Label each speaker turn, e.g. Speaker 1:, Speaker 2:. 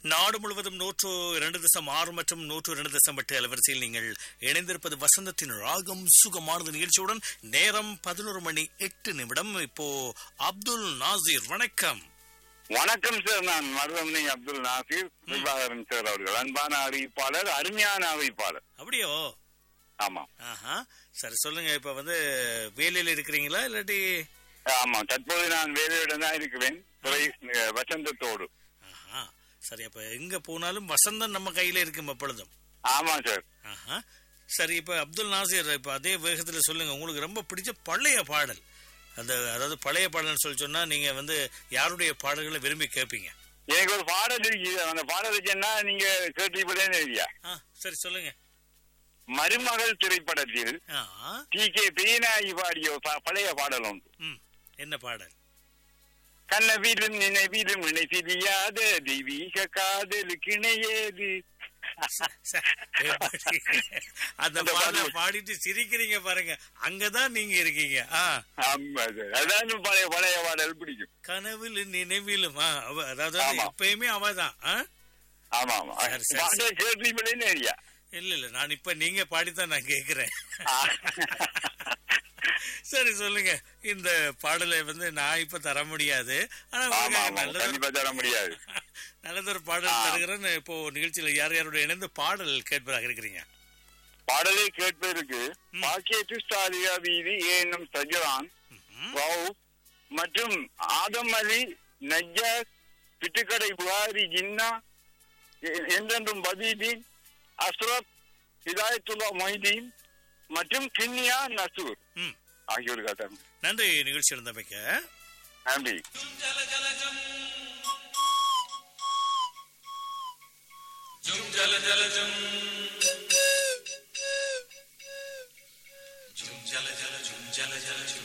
Speaker 1: நாடு முழுவதும் நூற்று இரண்டு தசம் ஆறு மற்றும் நூற்று இரண்டு தசம் எட்டு அலைவரிசையில் நீங்கள் இணைந்திருப்பது வசந்தத்தின் ராகம் சுகமானது நிகழ்ச்சியுடன் நேரம் பதினோரு மணி எட்டு நிமிடம் இப்போ அப்துல் நாசீர் வணக்கம்
Speaker 2: வணக்கம் சார் நான் மருதமணி அப்துல் நாசீர் பிரபாகரன் சார் அவர்கள் அன்பான அறிவிப்பாளர் அருமையான அறிவிப்பாளர்
Speaker 1: அப்படியோ
Speaker 2: ஆமா
Speaker 1: ஆஹா சரி சொல்லுங்க இப்ப வந்து வேலையில இருக்கிறீங்களா இல்லாட்டி
Speaker 2: ஆமா தற்போது நான் வேலையுடன் தான் இருக்கிறேன் துறை அஹ், வசந்தத்தோடு
Speaker 1: ஆஹா சரி அப்ப எங்க போனாலும் வசந்தம் நம்ம கையில இருக்கும் எப்பொழுதும்
Speaker 2: ஆமா சார்
Speaker 1: ஆஹா சரி இப்ப அப்துல் நாசீர் இப்ப அதே வேகத்துல சொல்லுங்க உங்களுக்கு ரொம்ப பிடிச்ச பழைய பாடல் அந்த அதாவது பழைய பாடல்னு சொல்லி சொன்னா நீங்க வந்து யாருடைய பாடல்களை விரும்பி கேட்பீங்க
Speaker 2: எனக்கு ஒரு பாடல் இருக்கு அந்த பாடலுக்கு என்ன நீங்க கேட்டீங்களேன்னு இல்லையா
Speaker 1: ஆ சரி சொல்லுங்க
Speaker 2: மருமகள் திரைப்படத்தில்
Speaker 1: ஆ
Speaker 2: டி கே பெரியநாயகி பாடிய ஒரு ப- பழைய பாடல் உண்டு
Speaker 1: ம் என்ன பாடல்
Speaker 2: கண்ணவிலும் நினைவிலும் இணைசிலியாத தெய்வீக காதலுக்கு இணையேது
Speaker 1: ச- ச- எப்படி? அந்த
Speaker 2: அந்த
Speaker 1: பாடலை
Speaker 2: பாடல்.
Speaker 1: பாடிட்டு சிரிக்கிறீங்க பாருங்க அங்கதான் நீங்க இருக்கீங்க ஆ
Speaker 2: ஆமா சார் அதான் பழைய பழைய பாடல் பிடிக்கும்
Speaker 1: கனவில் நினைவிலும் ஆ, அவ அதாவது
Speaker 2: ஆமா.
Speaker 1: எப்பயுமே அவதான் ஆ?
Speaker 2: ஆமா ஆமா
Speaker 1: சரி, சரி,
Speaker 2: பாடல் கேட்டீங்களேன்னு இல்லையா
Speaker 1: இல்ல இல்ல நான் இப்ப நீங்க பாடித்தான் நான் கேக்குறேன் சரி சொல்லுங்க இந்த பாடலை வந்து நான் இப்ப தர முடியாது ஆனா
Speaker 2: ஆமா
Speaker 1: உங்களுக்கு
Speaker 2: ஆமா
Speaker 1: நல்லதொரு
Speaker 2: கண்டிப்பா தர முடியாது
Speaker 1: நல்லதொரு பாடல்
Speaker 2: ஆ.
Speaker 1: தருகிறேன் இப்போ நிகழ்ச்சியில யார் யாரோட இணைந்து பாடல் கேட்பதாக இருக்கிறீங்க
Speaker 2: பாடலை கேட்பதற்கு பாக்கியத்து ஸ்டாலியா வீதி ஏனும் சஜரான்
Speaker 1: ம்ஹும்.
Speaker 2: ரவு மற்றும் ஆதம் அலி நஜ்ஜாஸ் பிட்டுக்கடை புகாரி ஜின்னா எ- என்றென்றும் பதீதீன் அஸ்ரப் ஹிதாயத்துல்லா மொய்தீன் மற்றும் கிண்ணியா நசூர்
Speaker 1: ம்.
Speaker 2: ஆகியோர் கதம்
Speaker 1: நன்றி நிகழ்ச்சி இருந்தமைக்க
Speaker 2: நன்றி
Speaker 3: జుం జల జల జుం జుం జల జల జుం జల జల జుం